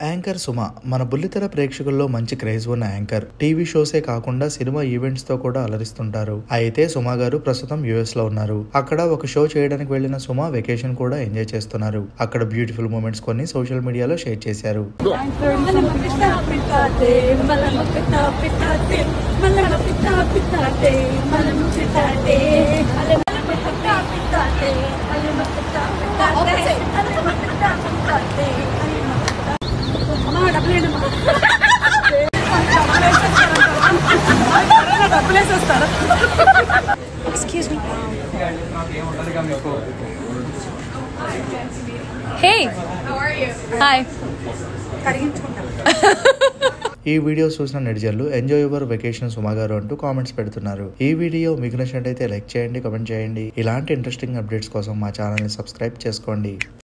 Anchor Suma మన బుల్లితెర ప్రేక్షకుల్లో మంచి క్రేజ్ ఉన్న యాంకర్ టీవీ షోసే కాకుండా సినిమా ఈవెంట్స్ తో కూడా అలరిస్తుంటారు అయితే సుమ గారు ప్రస్తుతం యుఎస్ లో ఉన్నారు అక్కడ ఒక షో చేయడానికి వెళ్లిన సుమ వెకేషన్ కూడా ఎంజాయ్ చేస్తున్నారు అక్కడ బ్యూటిఫుల్ మూమెంట్స్ కొన్ని సోషల్ మీడియాలో షేర్ చేశారు Malama pita pitate, malama pita pitate, malama pita pitate, malama pitate, malama pita pitate, malama pita pitate, malama pita pitate, అమ్మా డబ్బులేండి డబ్బులేసేస్తారా Excuse me. Hey. How are you? Hi. ఈ video చూసిన నెటిజన్లు enjoy your vacation సుమా గారు అంటూ comments పెడుతున్నారు ఈ వీడియో మీకు నచ్చినట్టయితే లైక్ చేయండి కామెంట్ చేయండి ఇలాంటి ఇంట్రెస్టింగ్ అప్డేట్స్ కోసం మా ఛానల్ ని సబ్స్క్రైబ్ చేసుకోండి